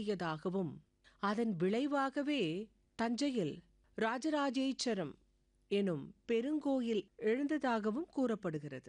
கூடியதாகவும் அதன் விளைவாகவே தஞ்சையில் ராஜராஜேச்சரம் எனும் பெருங்கோயில் எழுந்ததாகவும் கூறப்படுகிறது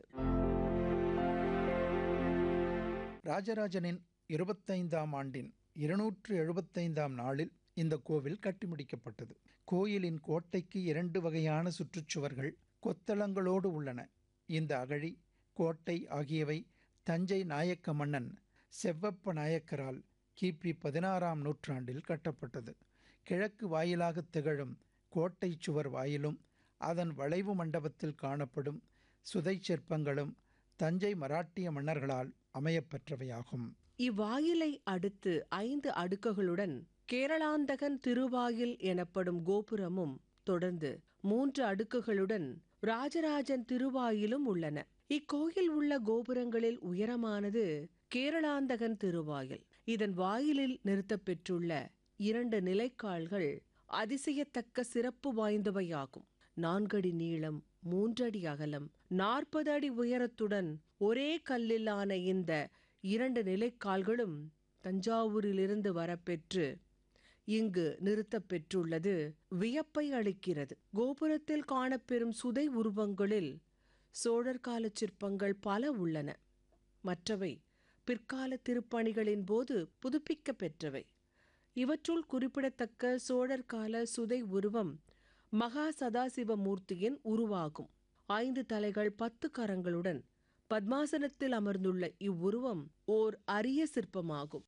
ராஜராஜனின் இருபத்தைந்தாம் ஆண்டின் இருநூற்று எழுபத்தைந்தாம் நாளில் இந்த கோவில் கட்டி முடிக்கப்பட்டது கோயிலின் கோட்டைக்கு இரண்டு வகையான சுற்றுச்சுவர்கள் கொத்தளங்களோடு உள்ளன இந்த அகழி கோட்டை ஆகியவை தஞ்சை நாயக்க மன்னன் செவ்வப்ப நாயக்கரால் கிபி பதினாறாம் நூற்றாண்டில் கட்டப்பட்டது கிழக்கு வாயிலாக திகழும் கோட்டை சுவர் வாயிலும் அதன் வளைவு மண்டபத்தில் காணப்படும் சுதை சிற்பங்களும் தஞ்சை மராட்டிய மன்னர்களால் அமையப்பெற்றவையாகும் இவ்வாயிலை அடுத்து ஐந்து அடுக்குகளுடன் கேரளாந்தகன் திருவாயில் எனப்படும் கோபுரமும் தொடர்ந்து மூன்று அடுக்குகளுடன் ராஜராஜன் திருவாயிலும் உள்ளன இக்கோயில் உள்ள கோபுரங்களில் உயரமானது கேரளாந்தகன் திருவாயில் இதன் வாயிலில் நிறுத்தப்பெற்றுள்ள இரண்டு நிலைக்கால்கள் அதிசயத்தக்க சிறப்பு வாய்ந்தவையாகும் நான்கடி நீளம் மூன்றடி அகலம் நாற்பது அடி உயரத்துடன் ஒரே கல்லிலான இந்த இரண்டு நிலைக்கால்களும் தஞ்சாவூரிலிருந்து வரப்பெற்று இங்கு நிறுத்தப்பெற்றுள்ளது வியப்பை அளிக்கிறது கோபுரத்தில் காணப்பெறும் சுதை உருவங்களில் சோழர் கால சிற்பங்கள் பல உள்ளன மற்றவை பிற்கால திருப்பணிகளின் போது புதுப்பிக்க பெற்றவை இவற்றுள் குறிப்பிடத்தக்க சோழர் கால சுதை உருவம் மகா சதாசிவமூர்த்தியின் உருவாகும் ஐந்து தலைகள் பத்து கரங்களுடன் பத்மாசனத்தில் அமர்ந்துள்ள இவ்வுருவம் ஓர் அரிய சிற்பமாகும்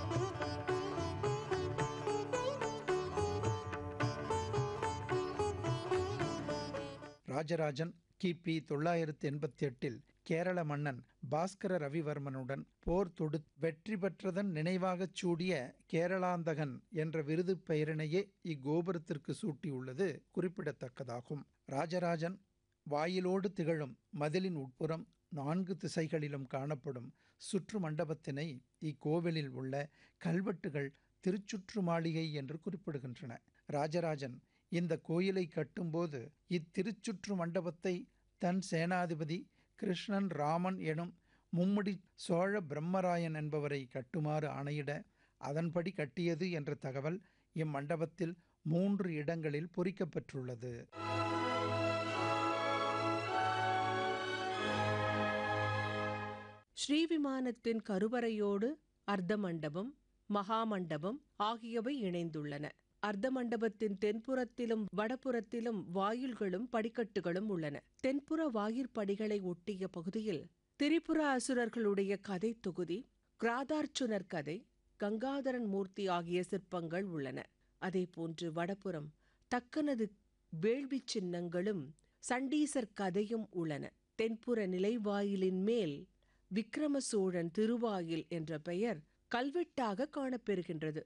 ராஜராஜன் கிபி தொள்ளாயிரத்தி எண்பத்தி எட்டில் கேரள மன்னன் பாஸ்கர ரவிவர்மனுடன் போர் தொடு வெற்றி பெற்றதன் நினைவாகச் சூடிய கேரளாந்தகன் என்ற விருது பெயரினையே இக்கோபுரத்திற்கு சூட்டியுள்ளது குறிப்பிடத்தக்கதாகும் ராஜராஜன் வாயிலோடு திகழும் மதிலின் உட்புறம் நான்கு திசைகளிலும் காணப்படும் சுற்று மண்டபத்தினை இக்கோவிலில் உள்ள கல்வெட்டுகள் திருச்சுற்று மாளிகை என்று குறிப்பிடுகின்றன ராஜராஜன் இந்த கோயிலை கட்டும்போது இத்திருச்சுற்று மண்டபத்தை தன் சேனாதிபதி கிருஷ்ணன் ராமன் எனும் மும்முடி சோழ பிரம்மராயன் என்பவரை கட்டுமாறு ஆணையிட அதன்படி கட்டியது என்ற தகவல் இம்மண்டபத்தில் மூன்று இடங்களில் பொறிக்கப்பெற்றுள்ளது ஸ்ரீவிமானத்தின் கருவறையோடு அர்த்த மண்டபம் மகாமண்டபம் ஆகியவை இணைந்துள்ளன அர்த்த மண்டபத்தின் தென்புறத்திலும் வடபுறத்திலும் வாயில்களும் படிக்கட்டுகளும் உள்ளன தென்புற வாயிற்படிகளை ஒட்டிய பகுதியில் திரிபுர அசுரர்களுடைய கதை தொகுதி கிராதார்ச்சுனர் கதை கங்காதரன் மூர்த்தி ஆகிய சிற்பங்கள் உள்ளன அதேபோன்று வடபுறம் தக்கனது வேள்வி சின்னங்களும் சண்டீசர் கதையும் உள்ளன தென்புற நிலைவாயிலின் மேல் விக்ரம சோழன் திருவாயில் என்ற பெயர் கல்வெட்டாக காணப்பெறுகின்றது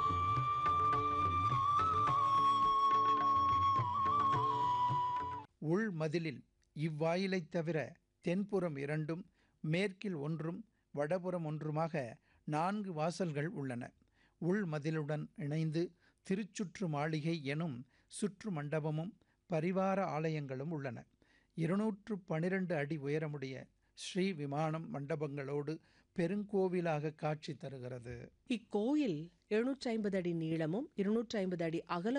உள் மதிலில் இவ்வாயிலைத் தவிர தென்புறம் இரண்டும் மேற்கில் ஒன்றும் வடபுறம் ஒன்றுமாக நான்கு வாசல்கள் உள்ளன உள் மதிலுடன் இணைந்து திருச்சுற்று மாளிகை எனும் சுற்று மண்டபமும் பரிவார ஆலயங்களும் உள்ளன இருநூற்று பனிரெண்டு அடி உயரமுடைய ஸ்ரீ விமானம் மண்டபங்களோடு பெருங்கோவிலாக காட்சி தருகிறது இக்கோயில் எழுநூற்றி ஐம்பது அடி நீளமும் இருநூற்றி ஐம்பது அடி அகலம்